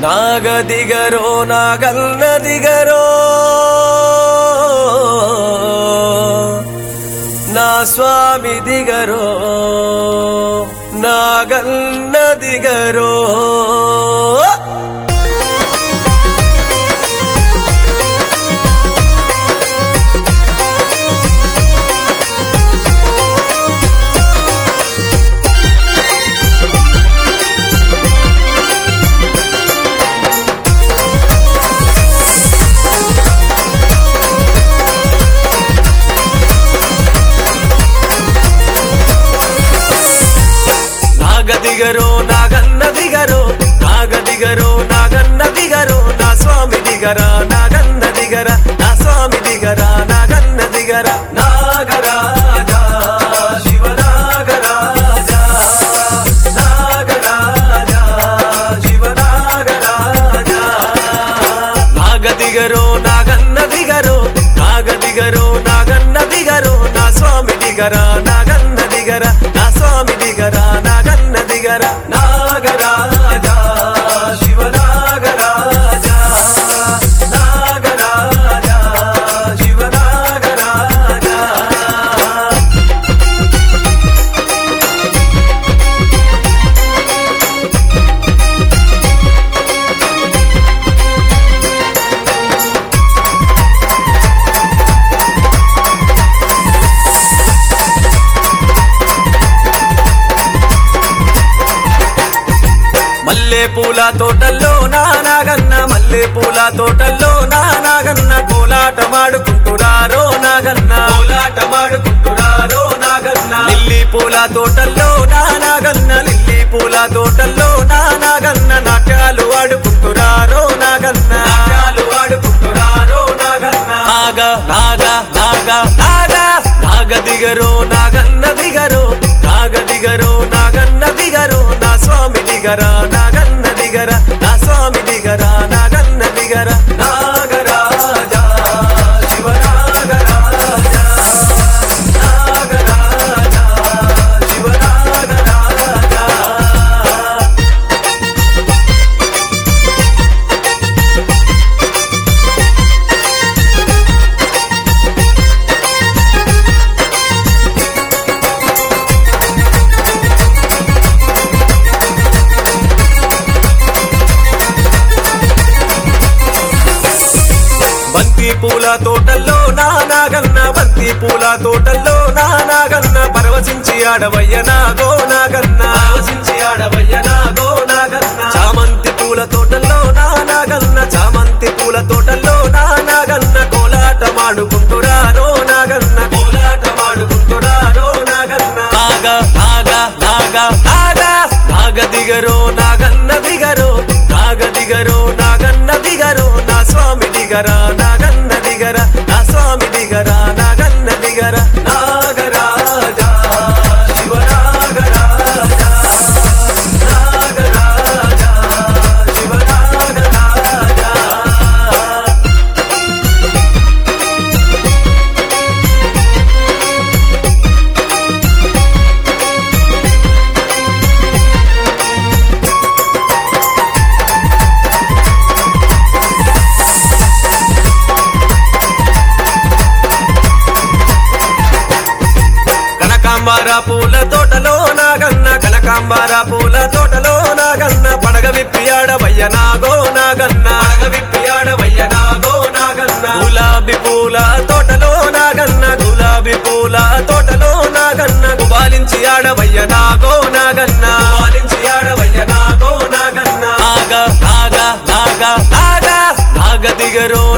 నాగ దిగరో నాగన్న దిగరో నా స్వామి దిగరో నాగన్న దిగరో నాగ దిగరో నాగన్న దిగరో నాగ దిగరో నాగన్న దిగరో నా స్వామి దిగరా నాగన్న దిగర నా స్వామి దిగరా నాగన్న దిగర నాగరాజా శివ నాగరాజా నాగరాజా శివ నాగరాజా నాగ దిగరో నాగన్న దిగరో నాగ దిగరో నాగన్న దిగరో నా స్వామి దిగరా నాగన్న దిగర నా స్వామి దిగరా నాగన్న దిగర నాగరాజా శివ నాగరాజా నాగరాజా శివ నాగరాజా మల్లె పూల తోటల్లో నాగన్న మల్లె పూల తోటల్లో నాగన్న కోలాటమాడుకుంటురారో నాగన్న కోలాటమాడుకుంటురారో నాగన్న లిల్లీ పూల తోటల్లో నాగన్న లిల్లీ పూల తోటల్లో నాగన్న నాట్యాలు ఆడుకుంటురారో నాగన్న నాట్యాలు ఆడుకుంటురారో నాగన్న నాగ నాగ నాగ నాగ నాగ దిగరో నాగన్న దిగరో నాగ దిగరో నాగన్న దిగరో నా స్వామి దిగరా నాగన్న దిగర నా స్వామి దిగరా నాగన్న దిగర నాగరాజా శివ నాగరాజా నాగరాజా శివ నాగరాజా బంతి పూల తోటల్లో నాగన్న బంతి పూల తోటల్లో నాగన్న పరవశించి ఆడవయ్య నాగో నాగన్న పరవశించి ఆడవయ్య నాగో నాగన్న చామంతి పూల తోటల్లో నాగన్న చామంతి పూల తోటల్లో నాగన్న కోలాటమాడుకుంటురారో నాగన్న కోలాటమాడుకుంటురారో నాగన్న నాగ నాగ నాగ నాగ నాగ దిగరో నాగన్న దిగరో నాగ దిగరో నాగన్న దిగరో నా స్వామి దిగరా నాగన్న దిగర నా స్వామి దిగరా నాగన్న దిగర నాగరాజా శివ నాగరాజా నాగరాజా శివ నాగరాజా కనకాంబార పూల తోటలో నాగన్న కనకాంబార పూల తోటలో నాగన్న పడగ విప్పియాడవయ్య నాగో నాగన్న పడగ విప్పియాడవయ్య నాగో నాగన్న గులాబీ పూల తోటలో నాగన్న గులాబీ పూల తోటలో నాగన్న గుబాలించి ఆడవయ్య నాగో నాగన్న గుబాలించి ఆడవయ్య నాగో నాగన్న నాగ నాగ నాగ నాగ నాగ దిగరో